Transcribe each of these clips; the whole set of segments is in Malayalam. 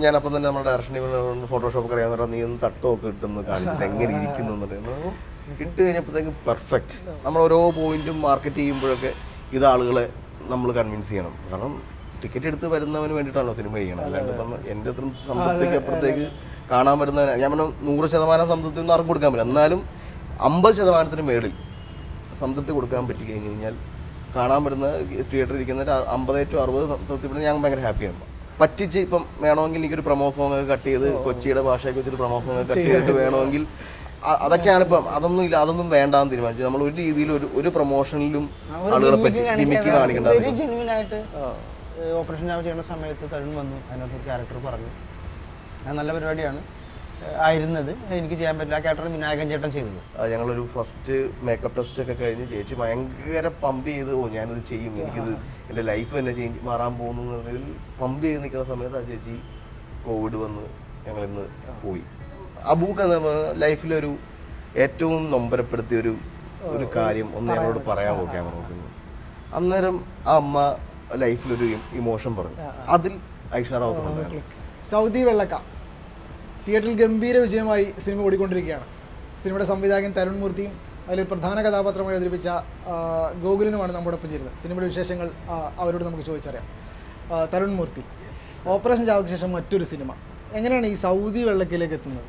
ഞാൻ അപ്പം തന്നെ നമ്മുടെ ഡയറക്ഷനിൽ ഫോട്ടോഷോപ്പ് അറിയാൻ പറഞ്ഞാൽ നീ ഒന്ന് തട്ടമൊക്കെ ഇട്ടൊന്ന് കാണിച്ചിട്ട് എങ്ങനെ ഇരിക്കുന്നു എന്ന് പറയുന്നത് ഇട്ട് കഴിഞ്ഞപ്പോഴത്തേക്ക് പെർഫെക്റ്റ് നമ്മൾ ഓരോ പോയിന്റും മാർക്കറ്റ് ചെയ്യുമ്പോഴൊക്കെ ഇത് ആളുകളെ നമ്മൾ കൺവിൻസ് ചെയ്യണം കാരണം ടിക്കറ്റ് എടുത്ത് വരുന്നവന് വേണ്ടിയിട്ടാണല്ലോ സിനിമ ചെയ്യണം അല്ലാണ്ട് ഇപ്പം എൻ്റെ അത്ര സംതൃപ്തിക്ക് അപ്പുറത്തേക്ക് കാണാൻ വരുന്ന ഞാൻ പറഞ്ഞു നൂറ് ശതമാനം സംതൃപ്തി ഒന്നും ആർക്കും കൊടുക്കാൻ പറ്റില്ല എന്നാലും അമ്പത് ശതമാനത്തിന് മേളിൽ സംതൃപ്തി കൊടുക്കാൻ പറ്റി കഴിഞ്ഞ് കഴിഞ്ഞാൽ കാണാൻ വരുന്ന തിയേറ്ററിൽ ഇരിക്കുന്ന ഒരു അമ്പത് ടു അറുപത് സംതൃപ്തിപ്പെടുന്ന ഞാൻ ഭയങ്കര ഹാപ്പിയാണ് പറ്റിച്ച് ഇപ്പം വേണമെങ്കിൽ എനിക്കൊരു പ്രൊമോ സോങ് ഒക്കെ കട്ട് ചെയ്ത് കൊച്ചിയുടെ ഭാഷയൊക്കെ വെച്ചിട്ട് പ്രൊമോ സോങ് ഒക്കെ കട്ട് ചെയ്തിട്ട് വേണമെങ്കിൽ അ- അതൊക്കെയാണ് ഇപ്പം അതൊന്നും ഇല്ല അതൊന്നും വേണ്ടാന്ന് തീരുമാനിച്ചു നമ്മൾ ഒരു രീതിയിൽ ഒരു ഒരു പ്രൊമോഷനിലും ആളുകളെ പറ്റി ഗിമിക്ക് കാണിക്കേണ്ട വെരി ജെന്യൂൻ ആയിട്ട് ഓപ്പറേഷൻ ജാവ ചെയ്യുന്ന സമയത്ത് തരുൺ വന്നു അതിനകത്ത് ഒരു ക്യാരക്ടർ പറഞ്ഞു അത് നല്ല പരിപാടിയാണ് ഏഹ് ആയിരുന്നത് എനിക്ക് ചെയ്യാൻ പറ്റില്ല ആ ക്യാരക്ടർ വിനായകൻ ചേട്ടൻ ചെയ്തത് ആ, ഞങ്ങളൊരു ഫസ്റ്റ് മേക്കപ്പ് ടെസ്റ്റ് ഒക്കെ കഴിഞ്ഞ് ചേച്ചി ഭയങ്കര പമ്പ് ചെയ്ത് ഓ ഞാനിത് ചെയ്യും എനിക്കിത് എൻ്റെ ലൈഫ് തന്നെ ചേഞ്ച് മാറാൻ പോകുന്നു എന്നതിൽ പമ്പ് ചെയ്ത് നിൽക്കുന്ന സമയത്ത് ആ ചേച്ചി കോവിഡ് വന്ന് ഞങ്ങളിന്ന് പോയി അബൂക്ക് ലൈഫിലൊരു ഏറ്റവും നൊമ്പരപ്പെടുത്തിയ ഒരു ഒരു കാര്യം ഒന്ന് ഞങ്ങളോട് പറയാൻ നോക്കിയാൽ നോക്കുന്നത് അന്നേരം ആ അമ്മ ലൈഫിലൊരു ഇമോഷൻ പറഞ്ഞു അതിൽ ഐഷ റാവത്ത് ഉണ്ടായിരുന്നു. സൗദി വെള്ളക്ക തിയേറ്ററിൽ ഗംഭീര വിജയമായി സിനിമ ഓടിക്കൊണ്ടിരിക്കുകയാണ് സിനിമയുടെ സംവിധായകൻ തരുൺ മൂർത്തിയും അതിൽ പ്രധാന കഥാപാത്രമായി അവതരിപ്പിച്ച ആ, ഗോകുലിനുമാണ് നമ്മോടൊപ്പം ചേരുന്നത് സിനിമയുടെ വിശേഷങ്ങൾ ആ, അവരോട് നമുക്ക് ചോദിച്ചറിയാം ആ, തരുൺ മൂർത്തി ഓപ്പറേഷൻ ചാവയ്ക്ക് ശേഷം മറ്റൊരു സിനിമ എങ്ങനെയാണ് ഈ സൗദി വെള്ളക്കയിലേക്ക് എത്തുന്നത്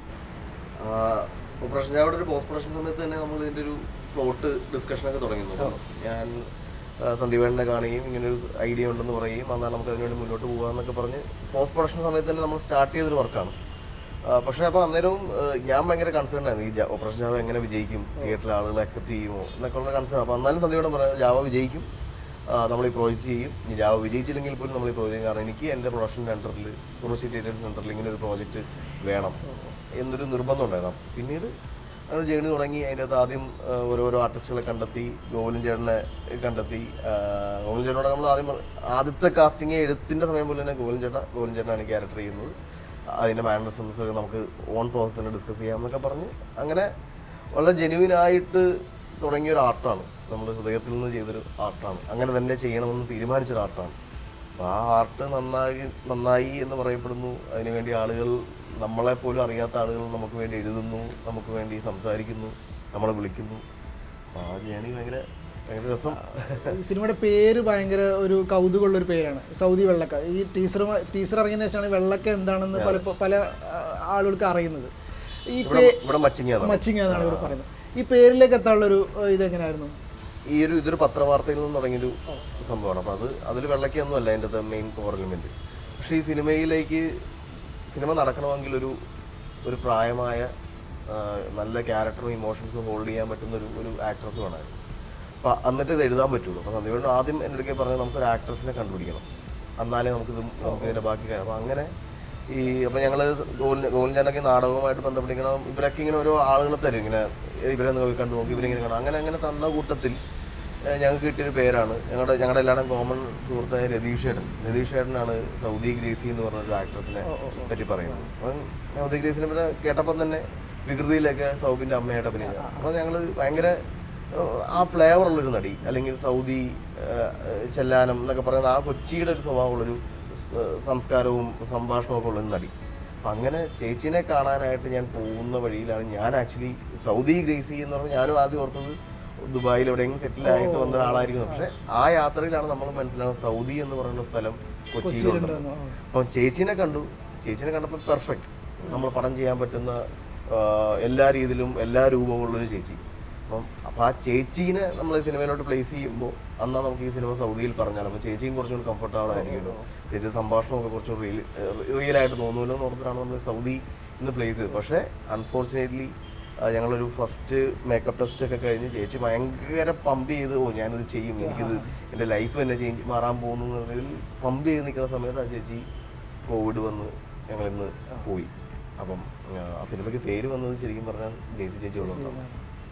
ഓപ്പറേഷൻ ചാവയുടെ ഒരു പോസ്റ്റ് പ്രൊഡക്ഷൻ സമയത്ത് തന്നെ നമ്മൾ ഇതിന്റെ ഒരു പ്ലോട്ട് ഡിസ്കഷൻ ഒക്കെ തുടങ്ങുന്നു ഞാൻ ആ, സന്ദീപേട്ടനെ കാണുകയും ഇങ്ങനെ ഒരു ഐഡിയ ഉണ്ടെന്ന് പറയുകയും എന്നാൽ നമുക്ക് അതിനുവേണ്ടി മുന്നോട്ട് പോകാമെന്നൊക്കെ പറഞ്ഞ് പോസ്റ്റ് പ്രൊഡക്ഷൻ സമയത്ത് തന്നെ നമ്മൾ സ്റ്റാർട്ട് ചെയ്തൊരു വർക്കാണ് പക്ഷേ അപ്പോൾ അന്നേരവും ആ, ഞാൻ ഭയങ്കര കൺസേൺ ആയിരുന്നു ഈ ജാ- ഓപ്പറേഷൻ ജാവ എങ്ങനെ വിജയിക്കും തിയേറ്ററിൽ ആളുകൾ അക്സെപ്റ്റ് ചെയ്യുമോ എന്നൊക്കെ ഉള്ള കൺസേൺ അപ്പോൾ എന്നാലും സന്ദീപേട്ടൻ പറയാം ജാവ വിജയിക്കും ആ, നമ്മൾ ഈ പ്രോജക്റ്റ് ചെയ്യും ഇനി ജാവ വിജയിച്ചില്ലെങ്കിൽ പോലും നമ്മൾ ഈ പ്രോജക്റ്റ് ചെയ്യും കാരണം എനിക്ക് എൻ്റെ പ്രൊഡക്ഷൻ സെൻറ്ററിൽ യൂണിവേഴ്സിറ്റി തിയേറ്റർ സെൻറ്ററിൽ ഇങ്ങനെ ഒരു പ്രോജക്റ്റ് വേണം എന്നൊരു നിർബന്ധം ഉണ്ടായിരുന്നു പിന്നീട് അത് ജേണി തുടങ്ങി അതിൻ്റെ അകത്ത് ആദ്യം ആ, ഓരോരോ ആർട്ടിസ്റ്റുകളെ കണ്ടെത്തി ഗോവിലൻ ചേട്ടനെ കണ്ടെത്തി ആ, ഗോവിലൻ ചേട്ടനോട് നമ്മൾ ആദ്യം പറ- ആദ്യത്തെ കാസ്റ്റിംഗ് എഴുത്തിൻ്റെ സമയം പോലെ തന്നെ ഗോവിലൻ ചേട്ടൻ ഗോവിലൻ ചേട്ടനാണ് ക്യാരക്ടർ ചെയ്യുന്നത് അതിൻ്റെ മാനറിസംസ് ഒക്കെ നമുക്ക് ഓൺ പ്രോസസ് തന്നെ ഡിസ്കസ് ചെയ്യാമെന്നൊക്കെ പറഞ്ഞ് അങ്ങനെ വളരെ ജെന്യൂൻ ആയിട്ട് തുടങ്ങിയ ഒരു ആർട്ടാണ് നമ്മൾ ഹൃദയത്തിൽ നിന്ന് ചെയ്തൊരു ആർട്ടാണ് അങ്ങനെ തന്നെ ചെയ്യണമെന്ന് തീരുമാനിച്ചൊരു ആർട്ടാണ് അപ്പോൾ ആ ആർട്ട് നന്നായി നന്നായി എന്ന് പറയപ്പെടുന്നു അതിനുവേണ്ടി ആളുകൾ നമ്മളെ പോലും അറിയാത്ത ആളുകൾ നമുക്ക് വേണ്ടി എഴുതുന്നു നമുക്ക് വേണ്ടി സംസാരിക്കുന്നു നമ്മളെ വിളിക്കുന്നു അപ്പോൾ ആ ജേണി ഭയങ്കര ഭയങ്കര രസം ഈ സിനിമയുടെ പേര് ഭയങ്കര ഒരു കൗതുകമുള്ള ഒരു പേരാണ് സൗദി വെള്ളക്ക ഈ ടീച്ചർ ടീച്ചർ ഇറങ്ങിയതിനു ശേഷമാണ് വെള്ളക്ക എന്താണെന്ന് പല പല ആ, ആളുകൾക്ക് അറിയുന്നത് ഈ ഇവിടെ ഇവിടെ മച്ചിങ്ങാണ് മച്ചിങ് എന്നാണ് ഇവർ പറയുന്നത് ഈ പേരിലേക്ക് എത്താനുള്ള ഒരു ഇതെങ്ങനെയായിരുന്നു ഈ ഒരു ഇതൊരു പത്രവാർത്തയിൽ നിന്ന് തുടങ്ങിയൊരു സംഭവമാണ് അപ്പോൾ അത് അതിൽ വെള്ളയ്ക്കൊന്നും അല്ല അതിൻ്റെ മെയിൻ കോർ എലിമെൻറ്റ് പക്ഷേ ഈ സിനിമയിലേക്ക് സിനിമ നടക്കണമെങ്കിൽ ഒരു ഒരു പ്രായമായ ആ, നല്ല ക്യാരക്ടറും ഇമോഷൻസും ഹോൾഡ് ചെയ്യാൻ പറ്റുന്ന ഒരു ഒരു ആക്ട്രസ് വേണമായിരുന്നു അപ്പോൾ എന്നിട്ട് ഇത് എഴുതാൻ പറ്റുള്ളൂ അപ്പോൾ സന്ദീപ് ആദ്യം എൻ്റെ അടുക്കൽ പറഞ്ഞത് നമുക്കൊരു ആക്ട്രസിനെ കണ്ടുപിടിക്കണം എന്നാലേ നമുക്കിത് നമുക്ക് ഇതിൻ്റെ ബാക്കി കാര്യം അപ്പോൾ അങ്ങനെ ഈ അപ്പോൾ ഞങ്ങൾ ഗോവിൻ ഗോവിൻചാനൊക്കെ നാടകവുമായിട്ട് ബന്ധപ്പെട്ടിരിക്കണം ഇവരൊക്കെ ഇങ്ങനെ ഓരോ ആളുകളെ തരും ഇങ്ങനെ ഇവരെ നോക്കി കണ്ടു നോക്കി ഇവരിങ്ങനെ കാണാം അങ്ങനെ അങ്ങനെ തന്ന കൂട്ടത്തിൽ ഏഹ് ഞങ്ങൾക്ക് കിട്ടിയൊരു പേരാണ് ഞങ്ങളുടെ ഞങ്ങളുടെ എല്ലാവരും കോമൺ സുഹൃത്തായ രതീഷ് ഏട്ടൻ രതീഷ് ഏട്ടനാണ് സൗദി ഗ്രേസി എന്ന് പറഞ്ഞ ഒരു ആക്ട്രസിനെ പറ്റി പറയുന്നത് അപ്പം സൗദി ഗ്രേസിനെ പറ്റി കേട്ടപ്പം തന്നെ വികൃതിയിലൊക്കെ സൗബിൻ്റെ അമ്മയായിട്ട് അഭിനയിച്ച അപ്പോൾ ഞങ്ങൾ ഭയങ്കര ഏഹ് ആ ഫ്ലേവർ ഉള്ളൊരു നടി അല്ലെങ്കിൽ സൗദി ഏഹ്, ഏഹ്, ചെല്ലാനം എന്നൊക്കെ പറയുന്ന ആ കൊച്ചിയുടെ ഒരു സ്വഭാവമുള്ളൊരു ഏഹ്, സംസ്കാരവും സംഭാഷണവും ഒക്കെ ഉള്ളൊരു നടി അപ്പം അങ്ങനെ ചേച്ചീനെ കാണാനായിട്ട് ഞാൻ പോകുന്ന വഴിയിലാണ് ഞാൻ ആക്ച്വലി സൗദി ഗ്രേസി എന്ന് പറഞ്ഞാൽ ഞാനും ആദ്യം ഓർത്തത് ദുബായിൽ എവിടെയെങ്കിലും സെറ്റിൽ ആയിട്ട് വന്ന ഒരാളായിരിക്കും പക്ഷെ ആ യാത്രയിലാണ് നമ്മൾ മനസ്സിലാകുന്നത് സൗദി എന്ന് പറയുന്ന സ്ഥലം കൊച്ചിയിലുണ്ട് അപ്പം ചേച്ചീനെ കണ്ടു ചേച്ചീനെ കണ്ടപ്പോൾ പെർഫെക്റ്റ് നമ്മൾ പടം ചെയ്യാൻ പറ്റുന്ന ആ, എല്ലാ രീതിയിലും എല്ലാ രൂപമുള്ളൊരു ചേച്ചി അപ്പം അപ്പോൾ ആ ചേച്ചീനെ നമ്മൾ സിനിമയിലോട്ട് പ്ലേസ് ചെയ്യുമ്പോൾ അന്നാ നമുക്ക് ഈ സിനിമ സൗദിയിൽ പറഞ്ഞാൽ അപ്പോൾ ചേച്ചിയും കുറച്ചുകൂടി കംഫർട്ടബിൾ ആയിരിക്കുമല്ലോ ചേച്ചി സംഭാഷണമൊക്കെ കുറച്ചുകൂടി റിയൽ റിയൽ ആയിട്ട് തോന്നുമല്ലോ എന്ന് ഓർത്തിട്ടാണ് നമ്മൾ സൗദി ഇന്ന് പ്ലേസ് ചെയ്തത് പക്ഷേ അൺഫോർച്ചുനേറ്റ്ലി ഞങ്ങളൊരു ഫസ്റ്റ് മേക്കപ്പ് ടെസ്റ്റ് ഒക്കെ കഴിഞ്ഞ് ചേച്ചി ഭയങ്കര പമ്പ് ചെയ്ത് ഓ ഞാനിത് ചെയ്യും എനിക്കിത് എൻ്റെ ലൈഫ് തന്നെ ചേഞ്ച് മാറാൻ പോകുന്നു എന്നതിൽ പമ്പ് ചെയ്ത് നിൽക്കുന്ന സമയത്ത് ആ ചേച്ചി കോവിഡ് വന്ന് ഞങ്ങളിന്ന് പോയി അപ്പം ആ, ആ സിനിമയ്ക്ക് പേര് വന്നത് ശരിക്കും പറഞ്ഞാൽ ജേസി ചേച്ചി ഉള്ളതാണ്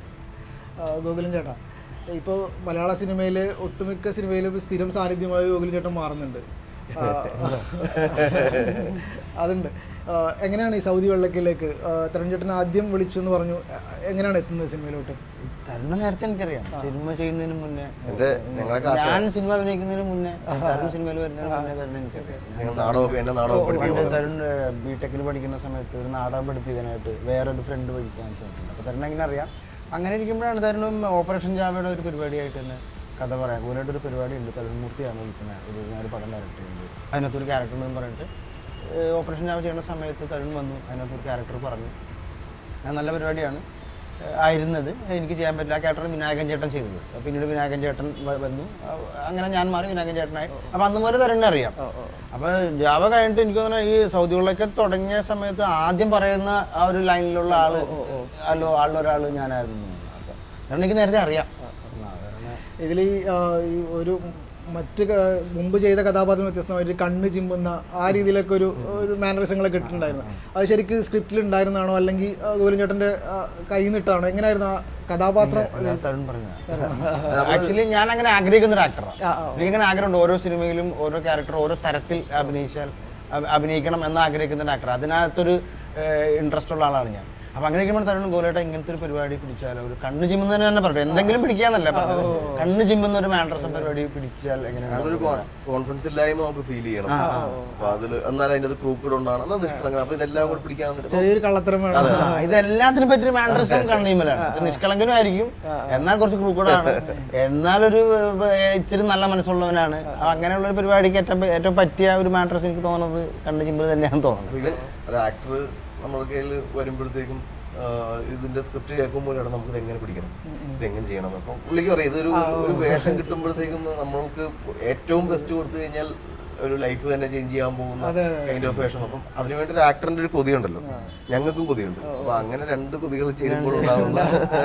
ആ, ഗോകുലൻ ചേട്ടാ ഇപ്പോൾ മലയാള സിനിമയിൽ ഒട്ടുമിക്ക സിനിമയിലും സ്ഥിരം സാന്നിധ്യമായി ഗോകുലൻ ചേട്ടൻ മാറുന്നുണ്ട് ആ, അതുണ്ട് ആ, എങ്ങനെയാണ് ഈ സൗദി വെള്ളക്കിലേക്ക് തരുൺ ചേട്ടൻ ആദ്യം വിളിച്ചു എന്ന് പറഞ്ഞു ആ, എങ്ങനെയാണ് എത്തുന്നത് സിനിമയിലോട്ട് തരുණ നേരത്തെ എനിക്കറിയാം സിനിമ ചെയ്യുന്നതിന് മുന്നേ എന്റെ ഞങ്ങളൊക്കെ ഞാൻ സിനിമ അഭിനയിക്കുന്നതിന് മുന്നേ തരുൺ സിനിമയിൽ വരുന്നതിന് മുന്നേ തരുൺ എനിക്കറിയാം ഞങ്ങൾ നാടകം എന്റെ നാടകം പഠിപ്പിക്കും പണ്ട് തരുൺ ബിടെക്കിൽ പഠിക്കുന്ന സമയത്ത് ഒരു നാടകം പഠിപ്പിക്കാനായിട്ട് വേറൊരു ഫ്രണ്ട് പഠിക്കാൻ ചെന്നിട്ടുണ്ട് അപ്പോൾ തരുൺ എങ്ങനെ അറിയാം അങ്ങനെ ഇരിക്കുമ്പോഴാണ് തരുണും ഓപ്പറേഷൻ ജാവയുടെ ഒരു പരിപാടിയായിട്ട് തന്നെ കഥ പറയാം കൂലായിട്ട് ഒരു പരിപാടി ഉണ്ട് തരുൺ മൂർത്തിയാണ് വിളിക്കുന്നത് ഒരു ഞാനൊരു പടം ഡയറക്റ്റ് ചെയ്യുന്നത് അതിനകത്തൊരു ക്യാരക്ടർ ഉണ്ടെന്ന് പറഞ്ഞിട്ട് ഏഹ് ഓപ്പറേഷൻ ജാവ ചെയ്യുന്ന സമയത്ത് തരുൺ വന്നു അതിനകത്തൊരു ക്യാരക്ടർ പറഞ്ഞു അത് നല്ല പരിപാടിയാണ് ഏഹ് ആയിരുന്നത് എനിക്ക് ചെയ്യാൻ പറ്റില്ല ആ ക്യാരക്ടർ വിനായകൻ ചേട്ടൻ ചെയ്തത് അപ്പോൾ പിന്നീട് വിനായകൻ ചേട്ടൻ വ- വന്നു അഹ് അങ്ങനെ ഞാൻ മാറി വിനായകൻ ചേട്ടനായി അപ്പോൾ അന്ന് മുതൽ തരുണിനെ അറിയാം അപ്പോൾ ജാവ കഴിഞ്ഞിട്ട് എനിക്ക് തോന്നുന്നു ഈ സൗദികളിലൊക്കെ തുടങ്ങിയ സമയത്ത് ആദ്യം പറയുന്ന ആ ഒരു ലൈനിലുള്ള ആള് അല്ലോ ആളിലൊരാൾ ഞാനായിരുന്നു അപ്പോൾ തരുൺ എനിക്ക് നേരത്തെ അറിയാം ആ, തരുണ് ഇതിൽ ഈ ആ, ഈ ഒരു മറ്റ് ക- മുമ്പ് ചെയ്ത കഥാപാത്രം വ്യത്യസ്തമായിട്ട് കണ്ണ് ചിമ്മുന്ന ആ രീതിയിലൊക്കെ ഒരു ഒരു മാനറിസങ്ങളൊക്കെ ഇട്ടിട്ടുണ്ടായിരുന്നു അത് ശരിക്കും സ്ക്രിപ്റ്റിൽ ഉണ്ടായിരുന്നാണോ അല്ലെങ്കിൽ ഗോവിന്ദചേട്ടൻ്റെ കയ്യിൽ നിന്നിട്ടാണോ എങ്ങനെയായിരുന്നു ആ കഥാപാത്രം അല്ല, തരുൺ പറഞ്ഞു ആക്ച്വലി ഞാൻ അങ്ങനെ ആഗ്രഹിക്കുന്ന ഒരു ആക്ടറാണ് എനിക്കങ്ങനെ ആഗ്രഹമുണ്ട് ഓരോ സിനിമയിലും ഓരോ ക്യാരക്ടർ ഓരോ തരത്തിൽ അഭിനയിച്ചാൽ അഭി- അഭിനയിക്കണം എന്ന് ആഗ്രഹിക്കുന്ന ഒരു ആക്ടർ അതിനകത്തൊരു ഇൻട്രസ്റ്റ് ഉള്ള ആളാണ് ഞാൻ അപ്പൊ അങ്ങനെ ഇരിക്കുമ്പോൾ തരുൺ ഗോലേട്ട ഇങ്ങനത്തെ ഒരു പരിപാടി പിടിച്ചാലോ ഒരു കണ്ണ് ചിമ്മുന്നതിന് തന്നെ പറഞ്ഞു എന്തെങ്കിലും പിടിക്കാന്നല്ല പറഞ്ഞത് കണ്ണ് ചിമ്മുന്ന ഒരു മാൻഡ്രസം പരിപാടി പിടിച്ചാൽ എങ്ങനെയാണ് ഒരു കോൺഫിഡൻസ് ഇല്ലായ്മ നമുക്ക് ഫീൽ ചെയ്യണം അപ്പൊ അതിൽ എന്നാൽ അതിന്റെ ക്രൂക്കഡ് കൊണ്ടാണ് എന്നാൽ നിഷ്കളങ്കം അപ്പൊ ഇതെല്ലാം കൂടെ പിടിക്കാൻ വന്നിട്ട് ചെറിയൊരു കള്ളത്തരം വേണം ആ, ഇതെല്ലാത്തിനും പറ്റിയൊരു മാൻഡ്രസും കണ്ണീമലാണ് നിഷ്കളങ്കനും ആയിരിക്കും എന്നാൽ കുറച്ച് ക്രൂക്കടാണ് എന്നാലൊരു ഏർ, ഇച്ചിരി നല്ല മനസ്സുള്ളവനാണ് അങ്ങനെയുള്ള ഒരു പരിപാടിക്ക് ഏറ്റവും ഏറ്റവും പറ്റിയ ഒരു മാൻഡ്രസ് എനിക്ക് തോന്നുന്നത് കണ്ണ് ചിമ്പിൾ തന്നെയാണെന്ന് തോന്നുന്നത് ഇവൻ ഒരു ആക്ടർ നമ്മുടെ കയ്യിൽ വരുമ്പോഴത്തേക്കും ആ, ഇതിന്റെ സ്ക്രിപ്റ്റ് കേൾക്കുമ്പോഴാണ് നമുക്ക് ഇത് എങ്ങനെ പിടിക്കണം ഇത് എങ്ങനെ ചെയ്യണം അപ്പം പുള്ളിക്ക് പറയാം ഇതൊരു ഒരു വേഷം കിട്ടുമ്പോഴത്തേക്കും നമ്മൾക്ക് ഏറ്റവും ബെസ്റ്റ് കൊടുത്തു കഴിഞ്ഞാൽ ഒരു ലൈഫ് തന്നെ ചേഞ്ച് ചെയ്യാൻ പോകുന്ന കൈൻഡ് ഓഫ് വേഷം അപ്പം അതിനുവേണ്ടി ഒരു ആക്ടറിന്റെ ഒരു കൊതിയുണ്ടല്ലോ ഞങ്ങൾക്കും കൊതിയുണ്ട് അപ്പൊ അങ്ങനെ രണ്ട് കൊതികൾ ചേരുമ്പോൾ ഉണ്ടാവുന്ന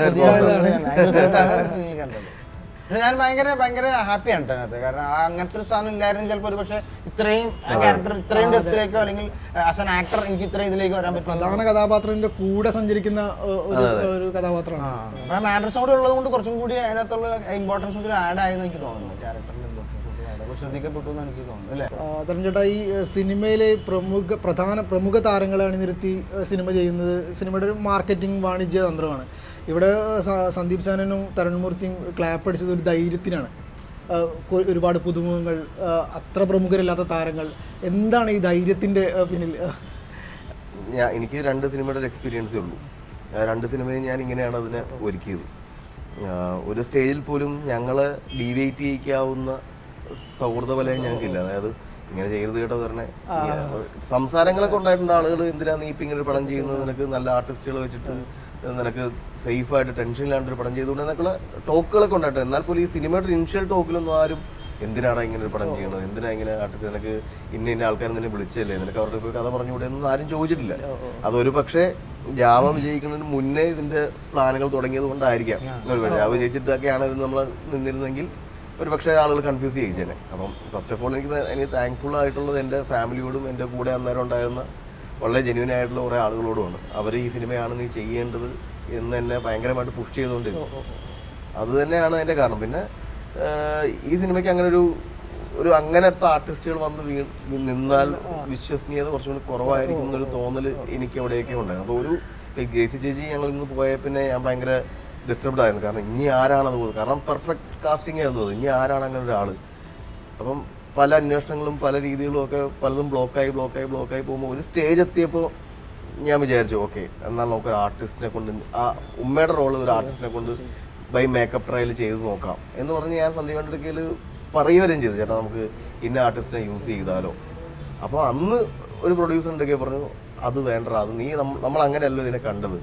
അതിന്റെ റിസൾട്ടാണ് ഈ കണ്ടത് പക്ഷെ ഞാൻ ഭയങ്കര ഭയങ്കര ഹാപ്പിയാണ് കേട്ടോ അതിനകത്ത് കാരണം ആ അങ്ങനത്തെ ഒരു സാധനം ഇല്ലായിരുന്നു ചിലപ്പോൾ ഒരു പക്ഷേ ഇത്രയും ക്യാരക്ടർ ഇത്രയും ഡെപ്തിലേക്കോ അല്ലെങ്കിൽ ആസ് ആൻ ആക്ടർ എനിക്ക് ഇത്രയും ഇതിലേക്ക് വരാൻ പറ്റും പ്രധാന കഥാപാത്രത്തിന്റെ കൂടെ സഞ്ചരിക്കുന്ന ഒ- ഒരു ഒരു കഥാപാത്രമാണ് അപ്പൊ മാൻഡ്രസും കൂടി ഉള്ളത് കൊണ്ട് കുറച്ചും കൂടി അതിനകത്തുള്ള ഇമ്പോർട്ടൻസ് കൂടി ആഡ് ആയെന്ന് എനിക്ക് തോന്നുന്നു ക്യാരക്ടറിന്റെ ഇമ്പോർട്ടൻസ് കൂടി add ആയി. ശ്രദ്ധിക്കപ്പെട്ടു എന്ന് എനിക്ക് തോന്നുന്നു അല്ലേ തരം ചേട്ടാ ഈ ഏഹ്, സിനിമയിലെ പ്രമുഖ പ്രധാന പ്രമുഖ താരങ്ങളെ അണിനിരത്തി ഏഹ്, സിനിമ ചെയ്യുന്നത് സിനിമയുടെ ഒരു മാർക്കറ്റിംഗ് വാണിജ്യ തന്ത്രമാണ് ഇവിടെ ഏഹ്, സ- സന്ദീപ് സാനനും തരുൺമൂർത്തിയും ക്ലാപ്പ് അടിച്ചത് ഒരു ധൈര്യത്തിനാണ് ഏഹ്, കൊ- ഒരുപാട് പുതുമുഖങ്ങൾ ഏഹ്, അത്ര പ്രമുഖരില്ലാത്ത താരങ്ങൾ എന്താണ് ഈ ധൈര്യത്തിന്റെ ഏഹ്, പിന്നിൽ ഏഹ്, ഞാൻ എനിക്ക് രണ്ട് സിനിമയുടെ ഒരു എക്സ്പീരിയൻസേ ഉള്ളൂ ആ രണ്ട് സിനിമയും ഞാൻ ഇങ്ങനെയാണ് അതിനെ ഒരുക്കിയത് ആ, ഒരു സ്റ്റേജിൽ പോലും ഞങ്ങളെ ഡീവിയേറ്റ് ചെയ്യിക്കാവുന്ന സൗഹൃദ വലയം ഞങ്ങൾക്കില്ല അതായത് ഇങ്ങനെ ചെയ്യരുത് കേട്ടോ പറഞ്ഞേ സംസാരങ്ങളൊക്കെ ഉണ്ടായിട്ടുണ്ട് ആളുകൾ എന്തിനാ നീ ഇപ്പം ഇങ്ങനെ ഒരു പടം ചെയ്യുന്നത് നിനക്ക് നല്ല ആർട്ടിസ്റ്റുകൾ വെച്ചിട്ട് നിനക്ക് സേഫ് ആയിട്ട് ടെൻഷൻ ഇല്ലാണ്ട് ഒരു പടം ചെയ്തുകൊണ്ട് എന്നൊക്കെയുള്ള ടോക്കുകളൊക്കെ ഉണ്ടായിട്ടുണ്ട് എന്നാൽ പോലും ഈ സിനിമയുടെ ഇനിഷ്യൽ ടോക്കിലൊന്നും ആരും എന്തിനാണ് ഇങ്ങനെ ഒരു പടം ചെയ്യണത് എന്തിനാ ഇങ്ങനെ ആർട്ടിസ്റ്റ് നിനക്ക് ഇന്ന ഇന്ന ആൾക്കാർ നിന്നെ വിളിച്ചല്ലേ നിനക്ക് അവരുടെ പോയി കഥ പറഞ്ഞുകൂടെ എന്ന് ആരും ചോദിച്ചിട്ടില്ല അതൊരു പക്ഷേ ജാവ വിജയിക്കുന്നതിന് മുന്നേ ഇതിന്റെ പ്ലാനുകൾ തുടങ്ങിയത് കൊണ്ടായിരിക്കാം ഒരുപക്ഷെ ജാവ വിജയിച്ചിട്ടൊക്കെയാണ് ഇത് നമ്മൾ നിന്നിരുന്നെങ്കിൽ ഒരു പക്ഷേ ആളുകൾ കൺഫ്യൂസ് ചെയ്യിച്ചേനെ അപ്പം ഫസ്റ്റ് ഓഫ് ഓൾ എനിക്ക് ഭ- എനിക്ക് താങ്ക്ഫുൾ ആയിട്ടുള്ളത് എൻ്റെ ഫാമിലിയോടും എൻ്റെ കൂടെ അന്നേരം ഉണ്ടായിരുന്ന വളരെ ജെന്യൂൻ ആയിട്ടുള്ള കുറേ ആളുകളോടുമാണ് അവർ ഈ സിനിമയാണ് നീ ചെയ്യേണ്ടത് എന്ന് എന്നെ ഭയങ്കരമായിട്ട് പുഷ് ചെയ്തുകൊണ്ടിരുന്നു അത് തന്നെയാണ് അതിൻ്റെ കാരണം പിന്നെ ആഹ്, ഈ സിനിമയ്ക്ക് അങ്ങനെ ഒരു ഒരു അങ്ങനത്തെ ആർട്ടിസ്റ്റുകൾ വന്ന് വീ നിന്നാൽ വിശ്വസനീയത കുറച്ചും കൂടി കുറവായിരിക്കും എന്നൊരു തോന്നൽ എനിക്ക് എവിടെയൊക്കെ ഉണ്ടായിരുന്നു അപ്പോൾ ഒരു ഈ ഗ്രേസി ചേച്ചി ഞങ്ങൾ ഇന്ന് പോയ പിന്നെ ഞാൻ ഭയങ്കര ഡിസ്റ്റർബ്ഡ് ആയിരുന്നു കാരണം ഇനി ആരാണത് പോകുന്നത് കാരണം പെർഫെക്റ്റ് കാസ്റ്റിംഗ് ആയിരുന്നു അത് ഇനി ആരാണ് അങ്ങനെ ഒരാൾ അപ്പം പല അന്വേഷണങ്ങളും പല രീതികളും ഒക്കെ പലതും ബ്ലോക്കായി ബ്ലോക്കായി ബ്ലോക്കായി പോകുമ്പോൾ ഒരു സ്റ്റേജ് എത്തിയപ്പോൾ ഞാൻ വിചാരിച്ചു ഓക്കെ എന്നാൽ നമുക്ക് ഒരു ആർട്ടിസ്റ്റിനെ കൊണ്ട് ആ ഉമ്മയുടെ റോള് ഒരു ആർട്ടിസ്റ്റിനെ കൊണ്ട് ബൈ മേക്കപ്പ് ട്രയൽ ചെയ്ത് നോക്കാം എന്ന് പറഞ്ഞ് ഞാൻ സന്ദീപ് കണ്ടെടുക്കൽ പറയുകയും ചെയ്തു ചേട്ടാ നമുക്ക് ഇന്ന ആർട്ടിസ്റ്റിനെ യൂസ് ചെയ്താലോ അപ്പോൾ അന്ന് ഒരു പ്രൊഡ്യൂസർ ഉണ്ടെങ്കിൽ പറഞ്ഞു അത് വേണ്ട അത് നീ നമ്മ- നമ്മൾ അങ്ങനെയല്ലോ ഇതിനെ കണ്ടത്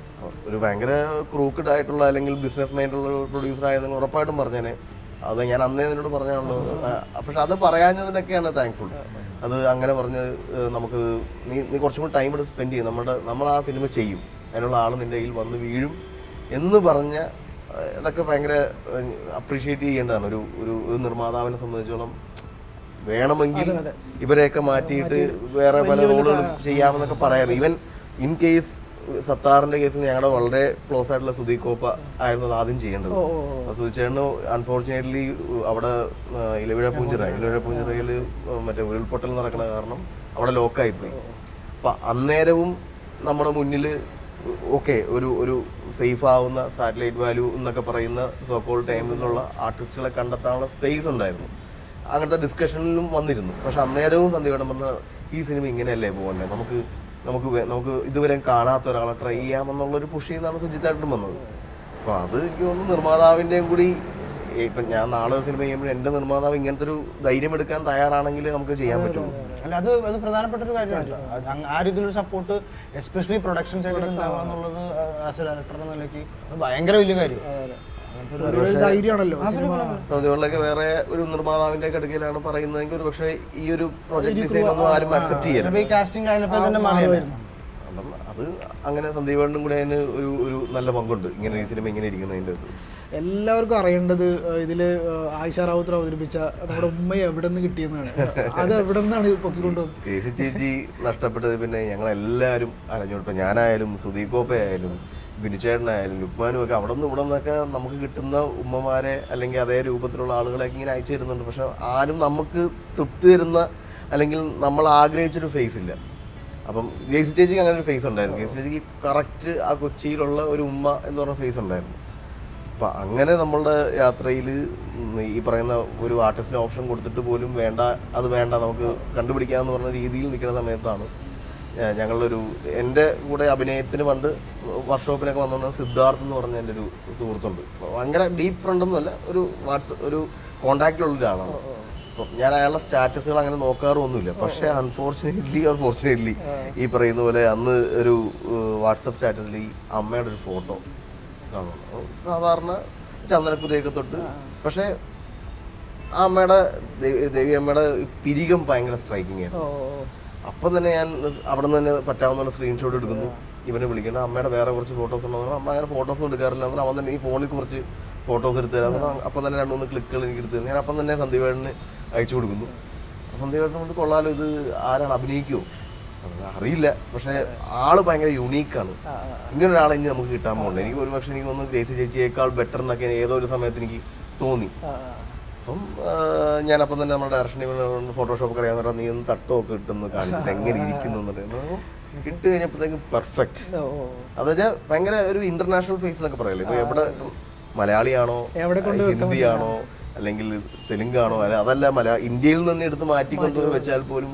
ഒരു ഭയങ്കര ക്രൂക്കഡ് ആയിട്ടുള്ള അല്ലെങ്കിൽ ബിസിനസ് മൈൻഡുള്ള പ്രൊഡ്യൂസർ ആയിരുന്നെങ്കിൽ ഉറപ്പായിട്ടും പറഞ്ഞേനെ അത് ഞാൻ അന്നേ നിന്നോട് പറഞ്ഞാണല്ലോ പക്ഷെ അത് പറയാഞ്ഞതിനൊക്കെയാണ് താങ്ക്ഫുൾ അത് അങ്ങനെ പറഞ്ഞ് ഏഹ്, നമുക്ക് നീ നീ കുറച്ചും കൂടി ടൈം എടുത്ത് സ്പെൻഡ് ചെയ്യും നമ്മുടെ നമ്മൾ ആ സിനിമ ചെയ്യും അതിനുള്ള ആൾ നിന്റെ കയ്യിൽ വന്ന് വീഴും എന്ന് പറഞ്ഞ ഏഹ്, ഇതൊക്കെ ഭയങ്കര അപ്രീഷിയേറ്റ് ചെയ്യേണ്ടതാണ് ഒരു ഒരു ഒരു നിർമ്മാതാവിനെ സംബന്ധിച്ചോളം വേണമെങ്കിൽ ഇവരെയൊക്കെ മാറ്റിയിട്ട് വേറെ പല റോളുകളും ചെയ്യാമെന്നൊക്കെ പറയാം ഈവൻ ഇൻ കേസ് സത്താറിന്റെ കേസിൽ ഞങ്ങളുടെ വളരെ ക്ലോസ് ആയിട്ടുള്ള സുധീർ കോപ്പ ആയിരുന്നു അത് ആദ്യം ചെയ്യേണ്ടത് സുധിച്ചേട്ടന് അൺഫോർച്ചുനേറ്റ്ലി അവിടെ ആ, ഇലവിഴ പൂഞ്ചിറ ഇലവിഴ പൂഞ്ചിറയിൽ മറ്റേ ഉരുൾപൊട്ടൽ നടക്കുന്ന കാരണം അവിടെ ലോക്കായി പോയി അപ്പൊ അന്നേരവും നമ്മുടെ മുന്നിൽ ഓക്കെ ഒരു ഒരു സേഫ് ആവുന്ന സാറ്റലൈറ്റ് വാല്യൂ എന്നൊക്കെ പറയുന്ന സോക്കോൾ ടൈമിലുള്ള ആർട്ടിസ്റ്റുകളെ കണ്ടെത്താനുള്ള സ്പേസ് ഉണ്ടായിരുന്നു അങ്ങനത്തെ ഡിസ്കഷനിലും വന്നിരുന്നു പക്ഷെ അന്നേരവും സന്ദീപനം പറഞ്ഞ ഈ സിനിമ ഇങ്ങനെയല്ലേ പോകണ്ടേ നമുക്ക് നമുക്ക് വേ- നമുക്ക് ഇതുവരെ കാണാത്ത ഒരാളെ ട്രൈ ചെയ്യാമെന്നുള്ളൊരു പുഷ് ചെയ്യുന്നതാണ് സുജിത്തായിട്ടും വന്നത് അപ്പോൾ അത് എനിക്ക് തോന്നുന്നു നിർമ്മാതാവിൻ്റെയും കൂടി ഏ, ഇപ്പം ഞാൻ നാളെ ഒരു സിനിമ ചെയ്യുമ്പോൾ എൻ്റെ നിർമ്മാതാവ് ഇങ്ങനത്തെ ഒരു ധൈര്യം എടുക്കാൻ തയ്യാറാണെങ്കിൽ നമുക്ക് ചെയ്യാൻ പറ്റുള്ളൂ അല്ല അത് അത് പ്രധാനപ്പെട്ട ഒരു കാര്യമാണ് അത് അങ്ങ് ആ രീതിയിലൊരു സപ്പോർട്ട് എസ്പെഷ്യലി പ്രൊഡക്ഷൻ സൈഡിൽ ഉണ്ടാവുക എന്നുള്ളത് ആസ് എ ഡയറക്ടർ എന്ന നിലയ്ക്ക് അത് ഭയങ്കര വലിയ കാര്യം അങ്ങനത്തെ ഒരു- ഒരു ധൈര്യമാണല്ലോ സിനിമ അതുകൊണ്ടൊക്കെ വേറെ ഒരു നിർമ്മാതാവിന്റെ അടുക്കലാണ് പറയുന്നതെങ്കിൽ ഒരു പക്ഷേ ഈ ഒരു പ്രൊജക്ട് ഡിസൈൻ ഒന്നും ആരും അക്സെപ്റ്റ് ചെയ്യല്ല ചിലപ്പോൾ ഈ കാസ്റ്റിംഗ് ലൈനപ്പ് തന്നെ മാറിയായിരുന്നു അപ്പം അത് അങ്ങനെ സന്ദീപേണ്ണും കൂടെ അതിന് ഒരു ഒരു നല്ല പങ്കുണ്ട് ഇങ്ങനെ ഈ സിനിമ ഇങ്ങനെ ഇരിക്കുന്നതിൻ്റെ അത് എല്ലാവർക്കും അറിയേണ്ടത് ഏഹ്, ഇതില് ഏഹ്, ആയിഷ റാവുത്തർ അവതരിപ്പിച്ച നമ്മുടെ ഉമ്മയെ എവിടെ നിന്ന് കിട്ടിയെന്നാണ് അത് എവിടെ നിന്നാണ് പൊക്കിക്കൊണ്ടുവന്നത് കേസി ചേച്ചി നഷ്ടപ്പെട്ടത് പിന്നെ ഞങ്ങൾ എല്ലാവരും അറിഞ്ഞു ഇപ്പം ഞാനായാലും സുദീപോപ്പയായാലും ബിനുചേട്ടനായാലും ലുക്മാനും ഒക്കെ അവിടെ നിന്ന് ഇവിടെ നിന്നൊക്കെ നമുക്ക് കിട്ടുന്ന ഉമ്മമാരെ അല്ലെങ്കിൽ അതേ രൂപത്തിലുള്ള ആളുകളെയൊക്കെ ഇങ്ങനെ അയച്ചു തരുന്നുണ്ട് പക്ഷെ ആരും നമുക്ക് തൃപ്തി തരുന്ന അല്ലെങ്കിൽ നമ്മൾ ആഗ്രഹിച്ചൊരു ഫേസ് ഇല്ല അപ്പം ഗേസി ചേച്ചിക്ക് അങ്ങനെ ഒരു ഫേസ് ഉണ്ടായിരുന്നു ഗേസി ചേച്ചിക്ക് കറക്റ്റ് ആ കൊച്ചിയിലുള്ള ഒരു ഉമ്മ എന്ന് പറഞ്ഞ ഫേസ് ഉണ്ടായിരുന്നു അപ്പം അങ്ങനെ നമ്മളുടെ യാത്രയിൽ ഈ പറയുന്ന ഒരു ആർട്ടിസ്റ്റിന് ഓപ്ഷൻ കൊടുത്തിട്ട് പോലും വേണ്ട അത് വേണ്ട നമുക്ക് കണ്ടുപിടിക്കാമെന്ന് പറഞ്ഞ രീതിയിൽ നിൽക്കുന്ന സമയത്താണ് ഏഹ് ഞങ്ങളൊരു എൻ്റെ കൂടെ അഭിനയത്തിന് പണ്ട് വർക്ക്ഷോപ്പിലൊക്കെ വന്ന സിദ്ധാർത്ഥ് എന്ന് പറഞ്ഞ എൻ്റെ ഒരു സുഹൃത്തുണ്ട് ഭയങ്കര ഡീപ്പ് ഫ്രണ്ടൊന്നുമല്ല ഒരു വാട്സ് ഒരു കോണ്ടാക്റ്റിലുള്ള ഒരാളാണ് അപ്പം ഞാൻ അയാളുടെ സ്റ്റാറ്റസുകൾ അങ്ങനെ നോക്കാറൊന്നുമില്ല പക്ഷേ അൺഫോർച്ചുനേറ്റ്ലി ഓർ ഫോർച്ചുനേറ്റ്ലി ഈ പറയുന്ന പോലെ അന്ന് ഒരു വാട്സപ്പ് സ്റ്റാറ്റസിൽ ഈ അമ്മയുടെ ഒരു ഫോട്ടോ കാണുന്നു അപ്പോൾ സാധാരണ ചന്ദനക്കുരയൊക്കെ തൊട്ട് പക്ഷേ ആ അമ്മയുടെ ദേവി- ദേവി അമ്മയുടെ പിരികം ഭയങ്കര സ്ട്രൈക്കിംഗ് ആയിരുന്നു അപ്പം തന്നെ ഞാൻ അവിടെ നിന്ന് തന്നെ പറ്റാവുന്ന സ്ക്രീൻഷോട്ട് എടുക്കുന്നു ഇവനെ വിളിക്കണം അമ്മയുടെ വേറെ കുറച്ച് ഫോട്ടോസ് ഉണ്ടെന്ന് അമ്മ അങ്ങനെ ഫോട്ടോസ് എടുക്കാറില്ല എന്നാൽ അവൻ തന്നെ ഈ ഫോണിൽ കുറച്ച് ഫോട്ടോസ് എടുത്ത് തരാം എന്നാൽ അപ്പം തന്നെ രണ്ട് മൂന്ന് ക്ലിക്കുകൾ എനിക്ക് എടുത്ത് തരും ഞാൻ അപ്പം തന്നെ സന്ദീപേട്ടന് അയച്ചു കൊടുക്കുന്നു സന്ദീപേട്ടൻ കൊണ്ട് കൊള്ളാലോ ഇത് ആരാണ് അഭിനയിക്കുമോ അത് അറിയില്ല പക്ഷെ ആള് ഭയങ്കര യുണീക്കാണ് ഇങ്ങനെ ഒരാളെ ഇനി നമുക്ക് കിട്ടാൻ പോകുന്നത് എനിക്ക് ഒരു പക്ഷേ എനിക്ക് തോന്നുന്നു ഗ്രേസി ചേച്ചിയേക്കാൾ ബെറ്റർ എന്നൊക്കെ ഏതോ ഒരു സമയത്ത് എനിക്ക് തോന്നി അപ്പം ആ, ഞാനപ്പം തന്നെ നമ്മുടെ ഡയറക്ഷനിൽ ഫോട്ടോഷോപ്പ് അറിയാൻ പറഞ്ഞാൽ നീ ഒന്ന് തട്ടമൊക്കെ ഇട്ടൊന്ന് കാണിച്ചിട്ട് എങ്ങനെ ഇരിക്കുന്നു എന്ന് പറയുന്നത് ഇട്ട് കഴിഞ്ഞപ്പോഴത്തേക്ക് പെർഫെക്റ്റ് അതെന്നുവെച്ചാൽ ഭയങ്കര ഒരു ഇന്റർനാഷണൽ ഫേസ് എന്നൊക്കെ പറയല്ലേ ഇപ്പൊ എവിടെ മലയാളിയാണോ എവിടെ കൊണ്ട് ഹിന്ദിയാണോ അല്ലെങ്കിൽ തെലുങ്കാണോ അല്ല അതല്ല മലയാ ഇന്ത്യയിൽ നിന്ന് എടുത്ത് മാറ്റി കൊണ്ടുപോയി വെച്ചാൽ പോലും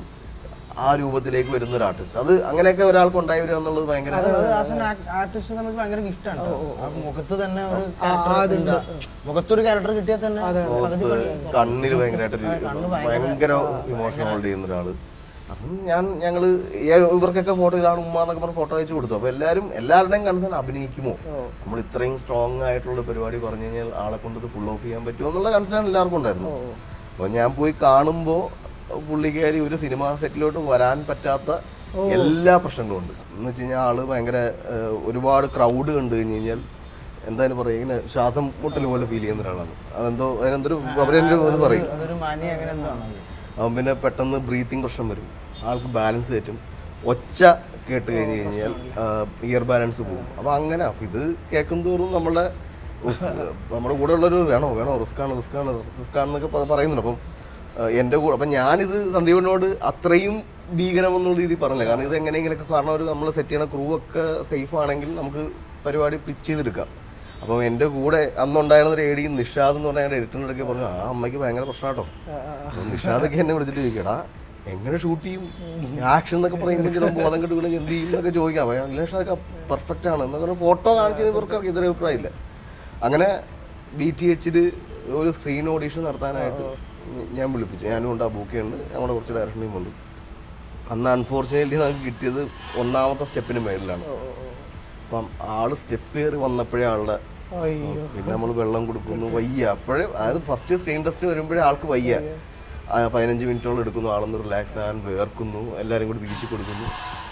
ആ രൂപത്തിലേക്ക് വരുന്ന ഒരു ആർട്ടിസ്റ്റ് അത് അങ്ങനെയൊക്കെ ഒരാൾക്ക് ഉണ്ടായി വരിക എന്നുള്ളത് ഭയങ്കര അത് ആസ് എൻ ആർട്ടിസ്റ്റ് നമുക്ക് ഭയങ്കര ഗിഫ്റ്റാണ് ആ മുഖത്ത് തന്നെ ഒരു ക്യാരക്ടർ മുഖത്തൊരു ക്യാരക്ടർ കിട്ടിയാൽ തന്നെ പകുതി പണി കണ്ണിൽ ഭയങ്കരമായിട്ടൊരു ഭയങ്കര ഇമോഷൻ ഹോൾഡ് ചെയ്യുന്ന ഒരാള് അപ്പം ഞാൻ ഞങ്ങള് ഈ- ഇവർക്കൊക്കെ ഫോട്ടോ ഇതാണ് ഉമ്മ എന്നൊക്കെ പറഞ്ഞ് ഫോട്ടോ അയച്ചു കൊടുത്തു അപ്പൊ എല്ലാരും എല്ലാവരുടെയും കൺസേൺ അഭിനയിക്കുമോ നമ്മൾ ഇത്രയും സ്ട്രോങ് ആയിട്ടുള്ള ഒരു പരിപാടി പറഞ്ഞു കഴിഞ്ഞാൽ ആളെ കൊണ്ട് ഇത് ഫുൾ ഓഫ് ചെയ്യാൻ പറ്റുമോ എന്നുള്ള കൺസേൺ എല്ലാവർക്കും ഉണ്ടായിരുന്നു അപ്പൊ ഞാൻ പോയി കാണുമ്പോ പുള്ളിക്കാരി ഒരു സിനിമാ സെറ്റിലോട്ട് വരാൻ പറ്റാത്ത എല്ലാ പ്രശ്നങ്ങളും ഉണ്ട് എന്ന് വെച്ച് കഴിഞ്ഞാൽ ആള് ഭയങ്കര ഏഹ്, ഒരുപാട് ക്രൗഡ് കണ്ടു കഴിഞ്ഞ് കഴിഞ്ഞാൽ എന്തായാലും പറയുക ഇങ്ങനെ ശ്വാസം മുട്ടൽ പോലെ ഫീൽ ചെയ്യുന്ന ഒരാളാണ് അതെന്തോ അതിനെന്തൊരു അവരെന്തോ ഇത് പറയും അതൊരു മാനി അങ്ങനെ എന്താണ് അത് അവൻ പിന്നെ പെട്ടെന്ന് ബ്രീത്തിങ് പ്രശ്നം വരും ആൾക്ക് ബാലൻസ് തെറ്റും ഒച്ച കേട്ട് കഴിഞ്ഞ് കഴിഞ്ഞാൽ ഇയർ ബാലൻസ് പോകും അപ്പൊ അങ്ങനെ അപ്പൊ ഇത് കേൾക്കും തോറും നമ്മളെ ഉഫ്, നമ്മുടെ കൂടെ ഉള്ളൊരു വേണോ വേണോ റിസ്ക് ആണ് റിസ്ക് ആണ് റിസ്ക് ആണെന്നൊക്കെ പ- പറയുന്നുണ്ട് അപ്പം ആ, എൻ്റെ കൂടെ അപ്പം ഞാനിത് സന്ദീപിനോട് അത്രയും ഭീകരമെന്നുള്ള രീതിയിൽ പറഞ്ഞില്ല കാരണം ഇത് എങ്ങനെയെങ്കിലൊക്കെ കാരണം ഒരു നമ്മൾ സെറ്റ് ചെയ്യണ ക്രൂ ഒക്കെ സേഫ് ആണെങ്കിൽ നമുക്ക് പരിപാടി പിച്ച് ചെയ്തെടുക്കാം അപ്പം എൻ്റെ കൂടെ അന്നുണ്ടായിരുന്ന ഒരു എടി നിഷാദ് എന്ന് പറഞ്ഞ എഡിറ്ററിൻ്റെ അടുക്കെ പറഞ്ഞു ആ അമ്മയ്ക്ക് ഭയങ്കര പ്രശ്നമാട്ടോ അപ്പം നിഷാദൊക്കെ എന്നെ വിളിച്ചിട്ട് ചോദിക്കടാ എങ്ങനെ ഷൂട്ട് ചെയ്യും ആക്ഷൻ എന്നൊക്കെ പറയുമ്പോൾ ചില ബോധം കെട്ടുകണെങ്കിൽ എന്ത് ചെയ്യും എന്നൊക്കെ ചോദിക്കാം അപ്പം അല്ലേഷ് അതൊക്കെ പെർഫെക്റ്റ് ആണ് എന്നൊക്കെ ഫോട്ടോ കാണിച്ചത് ഇവർക്ക് ഇതൊരു അഭിപ്രായമില്ല അങ്ങനെ ബി ടി എച്ചിൽ ഒരു സ്ക്രീൻ ഓഡീഷൻ നടത്താനായിട്ട് ഞാൻ വിളിപ്പിച്ചു ഞാനും ഉണ്ട് ആ ബുക്ക് ചെയ്യുന്നുണ്ട് നമ്മുടെ കുറച്ച് ഡയറക്ഷൻ ടീം ഉണ്ട് അന്ന് അൺഫോർച്ചുനേറ്റ്ലി നമുക്ക് കിട്ടിയത് ഒന്നാമത്തെ സ്റ്റെപ്പിന് മേളിലാണ് അപ്പം ആള് സ്റ്റെപ്പ് കയറി വന്നപ്പോഴേ ആളുടെ അയ്യോ പിന്നെ നമ്മൾ വെള്ളം കൊടുക്കുന്നു വയ്യ അപ്പോഴേ അതായത് ഫസ്റ്റ് സ്ക്രീൻ ടെസ്റ്റ് വരുമ്പോഴേ ആൾക്ക് വയ്യ ആ, പതിനഞ്ച് മിനിറ്റോളം എടുക്കുന്നു ആളൊന്ന് റിലാക്സ് ആകാൻ വേർക്കുന്നു എല്ലാവരും കൂടി വീശി കൊടുക്കുന്നു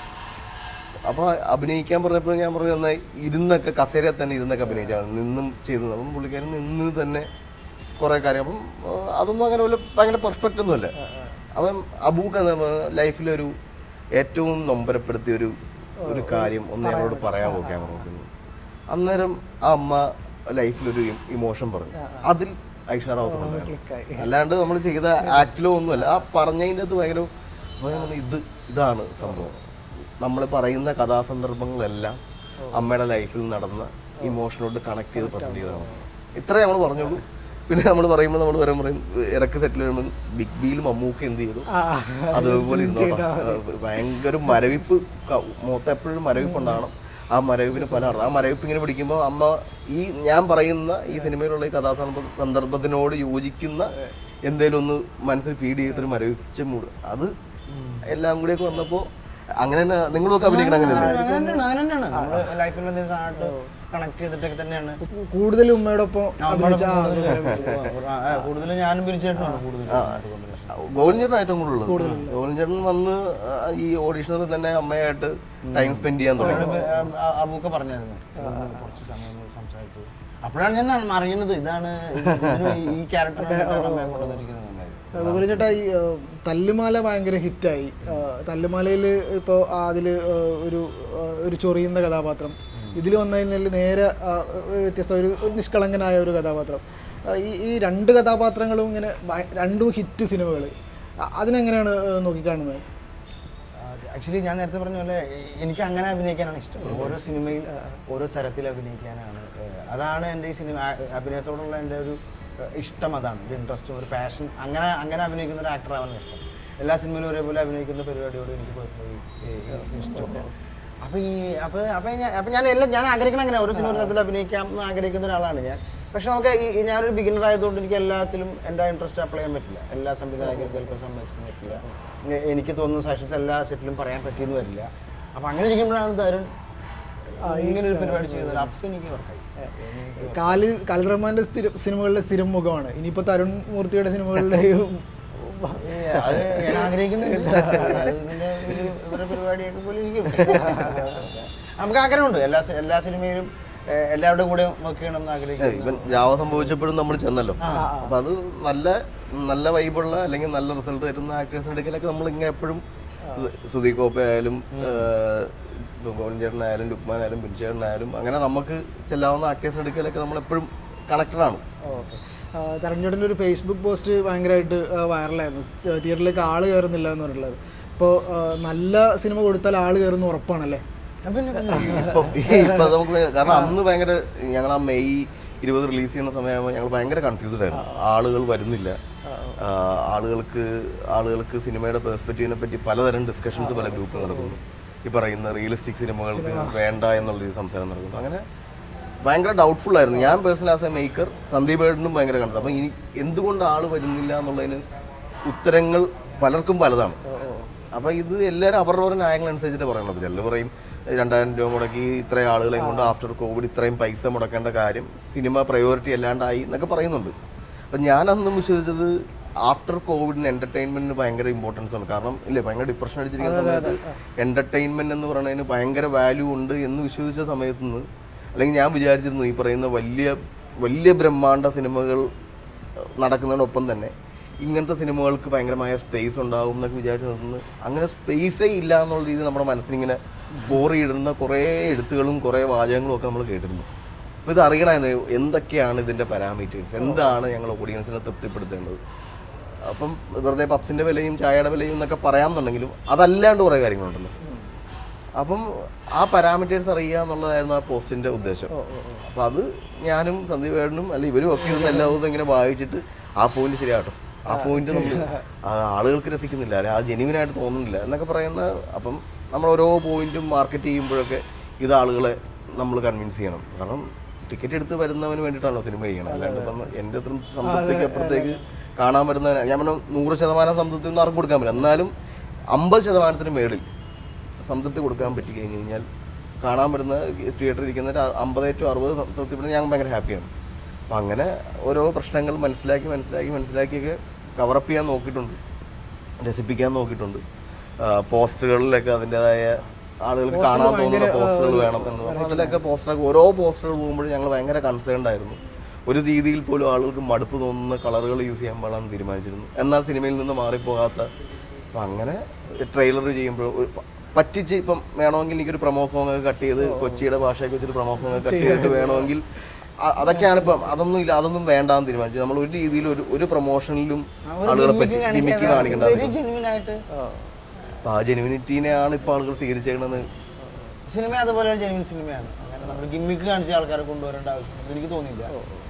അപ്പോൾ അഭിനയിക്കാൻ പറഞ്ഞപ്പോൾ ഞാൻ പറഞ്ഞു എന്നാൽ ഇരുന്നൊക്കെ കസേരയിൽ തന്നെ ഇരുന്നൊക്കെ അഭിനയിച്ചാൽ നിന്നും ചെയ്തു അപ്പം പുള്ളിക്കാരൻ നിന്ന് തന്നെ കുറേ കാര്യം അപ്പം ആ, അതൊന്നും അങ്ങനെ വല്ല ഭയങ്കര പെർഫെക്റ്റ് ഒന്നുമല്ല അവൻ അബൂക്ക് ലൈഫിലൊരു ഏറ്റവും നൊമ്പരപ്പെടുത്തിയ ഒരു ഒരു കാര്യം ഒന്ന് ഞങ്ങളോട് പറയാൻ നോക്കാൻ നോക്കുന്നു അന്നേരം ആ അമ്മ ലൈഫിലൊരു ഇമോഷൻ പറഞ്ഞു അതിൽ ഐഷാറാവുന്നുണ്ടായിരുന്നു ക്ലിക്കായി അല്ലാണ്ട് നമ്മൾ ചെയ്ത ആക്ടിലോ ഒന്നുമല്ല ആ പറഞ്ഞതിൻ്റെ അത് ഭയങ്കര ഭയങ്കര ഇത് ഇതാണ് സംഭവം നമ്മൾ പറയുന്ന കഥാസന്ദർഭങ്ങളെല്ലാം അമ്മയുടെ ലൈഫിൽ നടന്ന ഇമോഷനോട് കണക്ട് ചെയ്ത് പ്രസന്റ് ചെയ്തതാണ് ഇത്ര നമ്മൾ പറഞ്ഞുള്ളൂ പിന്നെ നമ്മൾ പറയുമ്പോൾ നമ്മൾ വരാൻ പറയും ഇടയ്ക്ക് സെറ്റിൽ ചെയ്യുമ്പോൾ ബിഗ് ബിയിൽ മമ്മൂക്ക് എന്ത് ചെയ്തു ആ, അതുപോലെ ഇരുന്നോട്ടെ. ഭയങ്കര മരവിപ്പ് ക- മുഖത്ത് എപ്പോഴും മരവിപ്പ് ഉണ്ടാകണം ആ മരവിപ്പിന് പല അർത്ഥം ആ മരവിപ്പ് ഇങ്ങനെ പിടിക്കുമ്പോൾ അമ്മ ഈ ഞാൻ പറയുന്ന ഈ സിനിമയിലുള്ള ഈ കഥാസന്ദർഭ സന്ദർഭത്തിനോട് യോജിക്കുന്ന എന്തേലും ഒന്ന് മനസ്സിൽ ഫീഡ് ചെയ്തിട്ടൊരു മരവിച്ച മൂഡ് അത് എല്ലാം കൂടിയൊക്കെ വന്നപ്പോൾ അങ്ങനെ തന്നെ നിങ്ങളൊക്കെ അഭിനയിക്കണം അങ്ങനെയല്ലേ അങ്ങനെ തന്നെയാണ് അങ്ങനെ തന്നെയാണ് നമ്മള് ലൈഫിൽ എന്തെങ്കിലും സാധനമായിട്ട് കണക്ട് ചെയ്തിട്ടൊക്കെ തന്നെയാണ് കൂടുതലും ഉമ്മയോടൊപ്പം അഭിനയിച്ച ആ, കൂടുതൽ ഞാനും പിരിച്ചേട്ടനാണ് കൂടുതൽ ഗോവിന്ദൻ ഏറ്റവും കൂടുതൽ ഗോവിന്ദൻ വന്ന് ആ, ഈ ഓഡീഷനിൽ തന്നെ അമ്മയായിട്ട് ടൈം സ്പെൻഡ് ചെയ്യാൻ തുടങ്ങി അബൂക്ക പറഞ്ഞായിരുന്നു കുറച്ച് സമയം ഒന്ന് സംസാരിച്ചത് അപ്പോഴാണ് ഞാൻ അറിയുന്നത് ഇതാണ് ഇതിന് ഈ ക്യാരക്ടറാണ് കൊണ്ടുവന്നിരിക്കുന്നത് അതുപോലെ ചേട്ടാ ഈ ആ, തല്ലുമാല ഭയങ്കര ഹിറ്റായി തല്ലുമാലയിൽ ഇപ്പോൾ അതിൽ ഒരു ആ, ഒരു ചൊറിയുന്ന കഥാപാത്രം ഇതിൽ വന്നതിൽ നേരെ ആ, വ്യത്യസ്ത ഒരു ഒരു നിഷ്കളങ്കനായ ഒരു കഥാപാത്രം ആ, ഈ ഈ രണ്ട് കഥാപാത്രങ്ങളും ഇങ്ങനെ ഭയ- രണ്ടും ഹിറ്റ് സിനിമകൾ അതിനെങ്ങനെയാണ് ആ, നോക്കിക്കാണുന്നത് ആക്ച്വലി ഞാൻ നേരത്തെ പറഞ്ഞ പോലെ എ- എനിക്ക് അങ്ങനെ അഭിനയിക്കാനാണ് ഇഷ്ടം ഓരോ സിനിമയിൽ ഓരോ തരത്തിൽ അഭിനയിക്കാനാണ് ഏഹ്, അതാണ് എൻ്റെ ഈ സിനിമ ആ- അഭിനയത്തോടുള്ള എൻ്റെ ഒരു ഏഹ്, ഇഷ്ടം അതാണ് ഒരു ഇൻട്രസ്റ്റ് ഒരു പാഷൻ അങ്ങനെ അങ്ങനെ അഭിനയിക്കുന്ന ഒരു ആക്ടർ ആവാൻ ഇഷ്ടം എല്ലാ സിനിമയിലും ഒരേപോലെ അഭിനയിക്കുന്ന പരിപാടിയോട് എനിക്ക് പേഴ്സണലി ഇഷ്ടമാണ് അപ്പോൾ ഈ അപ്പോൾ അപ്പോൾ ഞാൻ അപ്പോൾ ഞാൻ എല്ലാം ഞാൻ ആഗ്രഹിക്കണം അങ്ങനെ ഓരോ സിനിമ ഒരു തരത്തിൽ അഭിനയിക്കാം എന്ന് ആഗ്രഹിക്കുന്ന ഒരാളാണ് ഞാൻ പക്ഷെ നമുക്ക് ഈ ഈ ഞാനൊരു ബിഗിനർ ആയതുകൊണ്ട് എനിക്ക് എല്ലാത്തിലും എൻ്റെ ഇൻട്രസ്റ്റ് അപ്ലൈ ചെയ്യാൻ പറ്റില്ല എല്ലാ സംവിധായകരും ചിലപ്പോൾ സമ്മതിക്കാൻ പറ്റില്ല എ- എനിക്ക് തോന്നുന്ന സജഷൻസ് എല്ലാ സെറ്റിലും പറയാൻ പറ്റിയെന്ന് വരില്ല അപ്പം അങ്ങനെ ഇരിക്കുമ്പോഴാണ് തരുൺ ഇങ്ങനെ ഒരു പരിപാടി ചെയ്തത് അപ്പം എനിക്ക് വർക്കായി കാല് കാലിദ് റഹ്മാന്റെ സ്ഥിരം സിനിമകളുടെ സ്ഥിരം മുഖമാണ് ഇനിയിപ്പോൾ തരുൺ മൂർത്തിയുടെ സിനിമകളുടെ ഏ, അത് ഞാൻ ആഗ്രഹിക്കുന്നുണ്ട് അത് ഇതിന്റെ ഒരു- ഇവരുടെ പരിപാടിയൊക്കെ പോലെ ഇരിക്കും നമുക്ക് ആഗ്രഹമുണ്ട് എല്ലാ സി- എല്ലാ സിനിമയിലും ഏ, എല്ലാവരുടെ കൂടെ വർക്ക് ചെയ്യണം എന്ന് ആഗ്രഹിക്കുന്നു ഇവൻ ജാവ സംഭവിച്ചപ്പോഴും നമ്മൾ ചെന്നല്ലോ അപ്പൊ അത് നല്ല നല്ല വൈബുള്ള അല്ലെങ്കിൽ നല്ല റിസൾട്ട് തരുന്ന ആക്ടേഴ്സിന്റെ അടുക്കലൊക്കെ നമ്മൾ ഇങ്ങനെ എപ്പോഴും സുധീ കോപ്പ ആയാലും ഗോവിന്ദേട്ടനായാലും ലുക്മാൻ ആയാലും ബിൻചേട്ടനായാലും അങ്ങനെ നമുക്ക് ചെല്ലാവുന്ന ആക്ടേഴ്സിന്റെ അടുക്കലൊക്കെ നമ്മൾ എപ്പോഴും കണക്റ്റഡ് ആണ് ഓക്കെ തരൺചേട്ടൻ്റെ ഒരു ഫേസ്ബുക്ക് പോസ്റ്റ് ഭയങ്കരമായിട്ട് വൈറലായിരുന്നു തിയേറ്ററിലേക്ക് ആൾ കയറുന്നില്ല എന്ന് പറഞ്ഞിട്ടുള്ളത് ഇപ്പോൾ നല്ല സിനിമ കൊടുത്താൽ ആൾ കയറുന്ന ഉറപ്പാണല്ലേ അപ്പം പിന്നെ- പിന്നെ ഇപ്പൊ ഇപ്പൊ നമുക്ക് ഭയ- കാരണം അന്ന് ഭയങ്കര ഞങ്ങൾ ആ മെയ് ഇരുപത് റിലീസ് ചെയ്യുന്ന സമയമാകുമ്പോൾ ഞങ്ങൾ ഭയങ്കര കൺഫ്യൂസ്ഡ് ആയിരുന്നു ആളുകൾ വരുന്നില്ല ആ, ആളുകൾക്ക് ആളുകൾക്ക് സിനിമയുടെ പെർസ്പെക്റ്റീവിനെ പറ്റി പലതരം ഡിസ്കഷൻസ് പല ഗ്രൂപ്പിൽ നടക്കുന്നു ഈ പറയുന്ന റിയലിസ്റ്റിക് സിനിമകൾക്ക് വേണ്ട എന്നുള്ള ഒരു സംസാരം നടക്കുന്നു അങ്ങനെ ഭയങ്കര ഡൗട്ട്ഫുൾ ആയിരുന്നു ഞാൻ personal as a maker Sandeep ഏട്ടനും ഭയങ്കര കണ്ടത് അപ്പം ഇനി എന്തുകൊണ്ട് ആൾ വരുന്നില്ല എന്നുള്ളതിന് ഉത്തരങ്ങൾ പലർക്കും പലതാണ് അപ്പൊ ഇത് എല്ലാവരും അവരുടെ ഓരോ ന്യായങ്ങൾ അനുസരിച്ചിട്ട് പറയണത് ചിലർ പറയും രണ്ടായിരം രൂപ മുടക്കി ഇത്രയും ആളുകളെയും കൊണ്ട് ആഫ്റ്റർ കോവിഡ് ഇത്രയും പൈസ മുടക്കേണ്ട കാര്യം സിനിമ പ്രയോറിറ്റി അല്ലാണ്ടായി എന്നൊക്കെ പറയുന്നുണ്ട് അപ്പം ഞാൻ അന്നും വിശ്വസിച്ചത് ആഫ്റ്റർ കോവിഡിന് എന്റർടൈൻമെന്റിന് ഭയങ്കര ഇമ്പോർട്ടൻസ് ഉണ്ട് കാരണം ഇല്ലേ ഭയങ്കര ഡിപ്രഷൻ അടിച്ചിരിക്കുന്ന സമയത്ത് എന്റർടൈൻമെന്റ് എന്ന് പറയുന്നതിന് ഭയങ്കര വാല്യൂ ഉണ്ട് എന്ന് വിശ്വസിച്ച സമയത്ത് നിന്ന് അല്ലെങ്കിൽ ഞാൻ വിചാരിച്ചിരുന്നു ഈ പറയുന്ന വലിയ വലിയ ബ്രഹ്മാണ്ഡ സിനിമകൾ നടക്കുന്നതിനൊപ്പം തന്നെ ഇങ്ങനത്തെ സിനിമകൾക്ക് ഭയങ്കരമായ സ്പേസ് ഉണ്ടാവും എന്നൊക്കെ വിചാരിച്ച് നിർത്തുന്നു അങ്ങനെ സ്പേസേ ഇല്ല എന്നുള്ള രീതിയിൽ നമ്മുടെ മനസ്സിനിങ്ങനെ ബോറിയിടുന്ന കുറേ എഴുത്തുകളും കുറേ വാചകങ്ങളും ഒക്കെ നമ്മൾ കേട്ടിരുന്നു അപ്പോൾ ഇത് അറിയണമായിരുന്നു എന്തൊക്കെയാണ് ഇതിൻ്റെ പാരാമീറ്റേഴ്സ് എന്താണ് ഞങ്ങൾ ഓഡിയൻസിനെ തൃപ്തിപ്പെടുത്തേണ്ടത് അപ്പം വെറുതെ പപ്സിൻ്റെ വിലയും ചായയുടെ വിലയും എന്നൊക്കെ പറയാമെന്നുണ്ടെങ്കിലും അതല്ലാണ്ട് കുറേ കാര്യങ്ങളുണ്ടല്ലോ അപ്പം ആ പാരാമീറ്റേഴ്സ് അറിയുക എന്നുള്ളതായിരുന്നു ആ പോസ്റ്റിന്റെ ഉദ്ദേശം അപ്പൊ അത് ഞാനും സന്ദീപ് ഏടനും അല്ല ഇവരും ഒക്കെ ഇരുന്ന് എല്ലാ ദിവസവും ഇങ്ങനെ വായിച്ചിട്ട് ആ പോയിന്റ് ശരിയാട്ടോ ആ പോയിന്റ് നമ്മൾ ആളുകൾക്ക് രസിക്കുന്നില്ല അല്ലെ ആ ജെനുവിൻ ആയിട്ട് തോന്നുന്നില്ല എന്നൊക്കെ പറയുന്ന അപ്പം നമ്മൾ ഓരോ പോയിന്റും മാർക്കറ്റ് ചെയ്യുമ്പോഴൊക്കെ ഇത് ആളുകളെ നമ്മൾ കൺവിൻസ് ചെയ്യണം കാരണം ടിക്കറ്റ് എടുത്ത് വരുന്നവന് വേണ്ടിയിട്ടാണോ സിനിമ ചെയ്യണം അല്ലാണ്ട് ഇപ്പം എൻ്റെ അത്ര സംതൃപ്തിക്ക് അപ്പുറത്തേക്ക് കാണാൻ വരുന്ന ഞാൻ പറഞ്ഞ നൂറ് ശതമാനം സംതൃപ്തി ഒന്നും ആർക്കും കൊടുക്കാൻ പറ്റില്ല എന്നാലും അമ്പത് ശതമാനത്തിന് മേളിൽ സംതൃപ്തി കൊടുക്കാൻ പറ്റി കഴിഞ്ഞ് കഴിഞ്ഞാൽ കാണാൻ വരുന്ന തിയേറ്ററിൽ ഇരിക്കുന്ന ഒരു അമ്പത് ടു അറുപത് സംതൃപ്തിപ്പെടുന്ന ഞാൻ ഭയങ്കര ഹാപ്പിയാണ് അപ്പം അങ്ങനെ ഓരോ പ്രശ്നങ്ങൾ മനസ്സിലാക്കി മനസ്സിലാക്കി മനസ്സിലാക്കിയൊക്കെ കവറപ്പ് ചെയ്യാൻ നോക്കിയിട്ടുണ്ട് രസിപ്പിക്കാൻ നോക്കിയിട്ടുണ്ട് പോസ്റ്ററുകളിലൊക്കെ അതിൻ്റെതായ ആളുകൾക്ക് കാണാൻ തോന്നുന്ന പോസ്റ്ററുകൾ വേണം എന്ന് പറഞ്ഞു അതിലൊക്കെ പോസ്റ്ററൊക്കെ ഓരോ പോസ്റ്ററുകൾ പോകുമ്പോഴും ഞങ്ങൾ ഭയങ്കര കൺസേൺഡ് ആയിരുന്നു ഒരു രീതിയിൽ പോലും ആളുകൾക്ക് മടുപ്പ് തോന്നുന്ന കളറുകൾ യൂസ് ചെയ്യാൻ പാടാൻ തീരുമാനിച്ചിരുന്നു എന്നാൽ സിനിമയിൽ നിന്ന് മാറിപ്പോകാത്ത അപ്പം അങ്ങനെ ട്രെയിലർ ചെയ്യുമ്പോൾ ഒരു പ- പറ്റിച്ച് ഇപ്പം വേണമെങ്കിൽ എനിക്കൊരു പ്രമോ സോങ് ഒക്കെ കട്ട് ചെയ്ത് കൊച്ചിയുടെ ഭാഷയൊക്കെ വെച്ചിട്ട് പ്രമോ സോങ് കട്ട് ചെയ്തിട്ട് വേണമെങ്കിൽ അ- അതൊക്കെയാണ് ഇപ്പം അതൊന്നും ഇല്ല അതൊന്നും വേണ്ടാന്ന് തീരുമാനിച്ചു നമ്മൾ ഒരു രീതിയിൽ ഒരു ഒരു പ്രൊമോഷനിലും ആളുകളെ പറ്റി ലിമിറ്റ് കാണിക്കേണ്ട വെരി ജെന്യൂൻ ആയിട്ട് അപ്പൊ ആ ജെനുവിനിറ്റീനെയാണ് ഇപ്പൊ ആളുകൾ സ്വീകരിച്ചേക്കണെന്ന് സിനിമ അതുപോലെ ജെനുവിൻ സിനിമയാണ് അങ്ങനെ നമ്മൾ ഗിമ്മിക്ക് കാണിച്ച ആൾക്കാരെ കൊണ്ടുവരേണ്ട ആവശ്യം എനിക്ക് തോന്നിയില്ല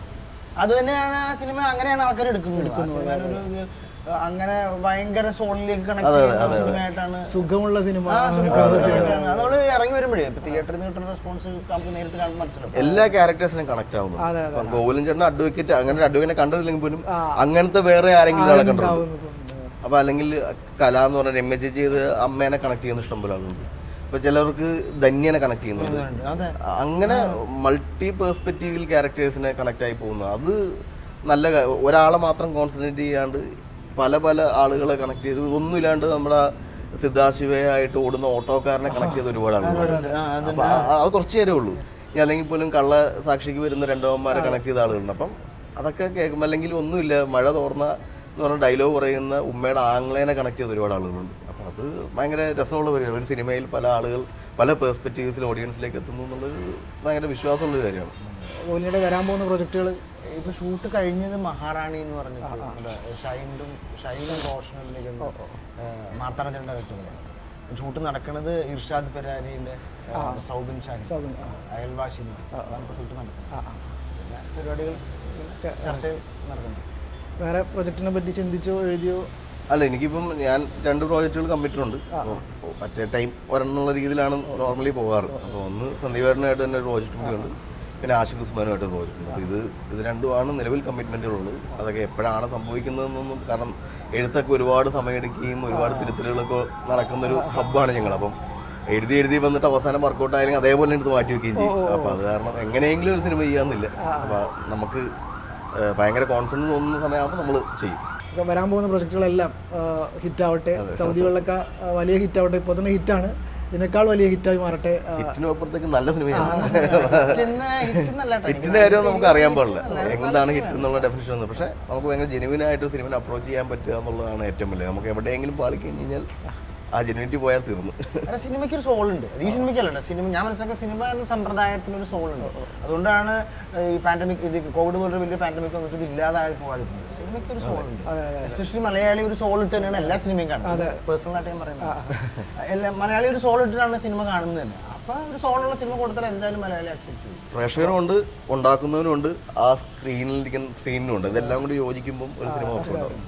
അത് തന്നെയാണ് ആ സിനിമ അങ്ങനെയാണ് ആൾക്കാർ എടുക്കുന്നത് ആ സിനിമേനെ ഒരു- ഒരു, അങ്ങനെ ഭയങ്കര സോളിലേക്ക് കണക്ട് ചെയ്യുന്ന ഒരു സിനിമയായിട്ടാണ് സുഖമുള്ള സിനിമ ആ, സുഖമുള്ള സിനിമയാണ്. അത് നമ്മള് ഇറങ്ങി വരുമ്പോഴേ ഇപ്പൊ തിയേറ്ററിൽ നിന്ന് കിട്ടുന്ന റെസ്പോൺസ് നമുക്ക് നേരിട്ട് കാണുമ്പോൾ മനസ്സിലാവും എല്ലാ ക്യാരക്ടേഴ്സിനും കണക്ട് ആവുന്നു അതെ, ഇപ്പം ഗോകുലൻ ചേട്ടൻ അഡ്വക്കേറ്റ് അങ്ങനെ ഒരു അഡ്വക്കേറ്റിനെ കണ്ടില്ലെങ്കിൽ പോലും അങ്ങനത്തെ വേറെ ആരെങ്കിലും ആളെ കണ്ടിട്ടുണ്ട് അപ്പൊ അല്ലെങ്കിൽ കല എന്ന് പറഞ്ഞ രമ്യ ചേച്ചി ചെയ്ത് അമ്മേനെ കണക്ട് ചെയ്യുന്ന ഇഷ്ടം പോലെ ആളുണ്ട് ഇപ്പൊ ചിലർക്ക് ധന്യനെ കണക്ട് ചെയ്യുന്നുണ്ട് അതെ അങ്ങനെ മൾട്ടി പേഴ്സ്പെക്റ്റീവിൽ ക്യാരക്ടേഴ്സിനെ കണക്ട് ആയി പോകുന്നു അത് നല്ല ക- ഒരാളെ മാത്രം കോൺസെൻട്രേറ്റ് ചെയ്യാണ്ട് പല പല ആളുകളെ കണക്ട് ചെയ്ത് ഒന്നുമില്ലാണ്ട് നമ്മുടെ സിദ്ധാശിവയായിട്ട് ഓടുന്ന ഓട്ടോക്കാരനെ കണക്ട് ചെയ്ത് ഒരുപാട് ആളുകളുണ്ട് ആ, അത് അപ്പൊ ആ- അത് കുറച്ച് നേരമേ ഉള്ളൂ ഇനി അല്ലെങ്കിൽ പോലും കള്ള സാക്ഷിക്ക് വരുന്ന രണ്ടവന്മാരെ കണക്ട് ചെയ്ത ആളുകളുണ്ട് അപ്പം അതൊക്കെ കേൾക്കുമ്പോൾ അല്ലെങ്കിൽ ഒന്നുമില്ല മഴ തോർന്ന എന്ന് പറഞ്ഞ ഡയലോഗ് പറയുന്ന ഉമ്മയുടെ ആംഗ്ലേനെ കണക്ട് ചെയ്ത ഒരുപാട് ആളുകളുണ്ട് അപ്പം അത് ഭയങ്കര രസമുള്ള പരിപാടി ഒരു സിനിമയിൽ പല ആളുകൾ പല പേഴ്സ്പെക്റ്റീവ്സിൽ ഓഡിയൻസിലേക്ക് എത്തുന്നു എന്നുള്ളത് ഭയങ്കര വിശ്വാസമുള്ള കാര്യമാണ് കോഹ്ലിയുടെ വരാൻ പോകുന്ന പ്രൊജക്ടുകൾ ഇപ്പൊ ഷൂട്ട് കഴിഞ്ഞത് മഹാറാണി എന്ന് പറഞ്ഞിട്ട് നമ്മുടെ ഷൈനും ഷൈനും റോഷനും മാർത്താണ്ഡ ഡയറക്ടർ ഷൂട്ട് നടക്കുന്നത് ഇർഷാദ് പെരാരിന്റെ ആ, സൗബിൻ ഷാഹിൻ സൗബിൻ, ആ. അയൽവാസി അതാണ് ഇപ്പോൾ ഷൂട്ട് നടക്കുന്നത് പിന്നെ പരിപാടികൾ ചർച്ച നടക്കുന്നത് വേറെ പ്രൊജക്ടിനെ പറ്റി ചിന്തിച്ചോ എഴുതിയോ അല്ല എനിക്കിപ്പം ഞാൻ രണ്ട് പ്രോജക്റ്റുകൾ കമ്മിറ്റഡ് ഉണ്ട് മറ്റേ ടൈം ഒരെണ്ണുള്ള രീതിയിലാണ് നോർമലി പോകാറ് അപ്പോൾ ഒന്ന് സന്ദീപേട്ടനായിട്ട് തന്നെ ഒരു പ്രോജക്റ്റ് കൂടി ഉണ്ട് പിന്നെ ആഷിഖ് ഉസ്മാനുമായിട്ട് ഒരു പ്രോജക്റ്റ് ഉണ്ട് അപ്പോൾ ഇത് ഇത് രണ്ടുമാണ് നിലവിൽ കമ്മിറ്റ്മെൻറ്റുകളുള്ളത് അതൊക്കെ എപ്പോഴാണ് സംഭവിക്കുന്നതെന്നൊന്നും കാരണം എഴുത്തൊക്കെ ഒരുപാട് സമയമെടുക്കുകയും ഒരുപാട് തിരുത്തലുകളൊക്കെ നടക്കുന്ന ഒരു ഹബ്ബാണ് ഞങ്ങൾ അപ്പം എഴുതി എഴുതി വന്നിട്ട് അവസാനം വർക്കൗട്ട് ആയാലും അതേപോലെ എടുത്ത് മാറ്റി വെക്കുകയും ചെയ്യും അപ്പോൾ അത് കാരണം എങ്ങനെയെങ്കിലും ഒരു സിനിമ ചെയ്യാമെന്നില്ല അപ്പോൾ നമുക്ക് ഏഹ്, ഭയങ്കര കോൺഫിഡൻസ് തോന്നുന്ന സമയമാകുമ്പോൾ നമ്മൾ ചെയ്യും ഒക്കെ വരാൻ പോകുന്ന പ്രൊജക്ടുകളെല്ലാം ഹിറ്റ് ആവട്ടെ സൗദികളിലൊക്കെ ആ, വലിയ ഹിറ്റ് ആവട്ടെ ഇപ്പോൾ തന്നെ ഹിറ്റാണ് ഇതിനേക്കാൾ വലിയ ഹിറ്റായി മാറട്ടെ ആ, ഹിറ്റിനും അപ്പുറത്തേക്ക് നല്ല സിനിമയാണ് ഹിറ്റ് ഹിറ്റ് ഹിറ്റിന്റെ കാര്യം നമുക്ക് അറിയാൻ പാടില്ല എന്താണ് ഹിറ്റ് എന്നുള്ള ഡെഫിനേഷൻ ഒന്നും പക്ഷെ നമുക്ക് ഭയങ്കര ജെനുവിൻ ആയിട്ട് ഒരു സിനിമ അപ്രോച്ച് ചെയ്യാൻ പറ്റുക എന്നുള്ളതാണ് ഏറ്റവും വലിയ നമുക്ക് എവിടെയെങ്കിലും പാളിക്കഴിഞ്ഞ് കഴിഞ്ഞാൽ ആ ജെനുവിനിറ്റി പോയാൽ തീർന്നു അല്ല സിനിമയ്ക്ക് ഒരു സോൾ ഉണ്ട് അത് ഈ സിനിമയ്ക്കല്ല സിനിമ ഞാൻ മനസ്സിലാക്കുന്ന സിനിമ എന്ന സമ്പ്രദായത്തിന് ഒരു സോൾ ഉണ്ട് അതുകൊണ്ടാണ് ഈ പാൻഡമിക് ഇത് കോവിഡ് പോലൊരു വലിയ പാൻഡമിക് വന്നിട്ട് ഇത് ഇല്ലാതായി പോകാതിരുന്നത് സിനിമയ്ക്ക് ഒരു സോൾ ഉണ്ട് എസ്പെഷ്യലി മലയാളി ഒരു സോൾ ഇട്ട് തന്നെയാണ് എല്ലാ സിനിമയും കാണുന്നത് പേഴ്സണൽ ആയിട്ട് ഞാൻ പറയുന്നത് എല്ലാ മലയാളി ഒരു സോൾ ഇട്ടിട്ടാണ് സിനിമ കാണുന്നത് തന്നെ അപ്പൊ ഒരു സോളുള്ള സിനിമ കൊടുത്താൽ എന്തായാലും മലയാളി അക്സെപ്റ്റ് ചെയ്യും പ്രേക്ഷകനും ഉണ്ട് ഉണ്ടാക്കുന്നവനും ഉണ്ട് ആ സ്ക്രീനിലിരിക്കുന്ന സ്ക്രീനിനും ഉണ്ട് ഇതെല്ലാം കൂടി യോജിക്കുമ്പോൾ ഒരു സിനിമ ഉറപ്പുണ്ടാവും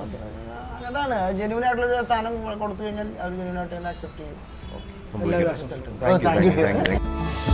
അതാണ് ജെന്യൂൻ ആയിട്ടുള്ള ഒരു സാധനം കൊടുത്തു കഴിഞ്ഞാൽ അവർ ജെന്യൂൻ ആയിട്ട് തന്നെ അക്സെപ്റ്റ് ചെയ്യും സംഭവിക്കട്ടെ. ആശംസകളും. Thank you, thank you, thank you.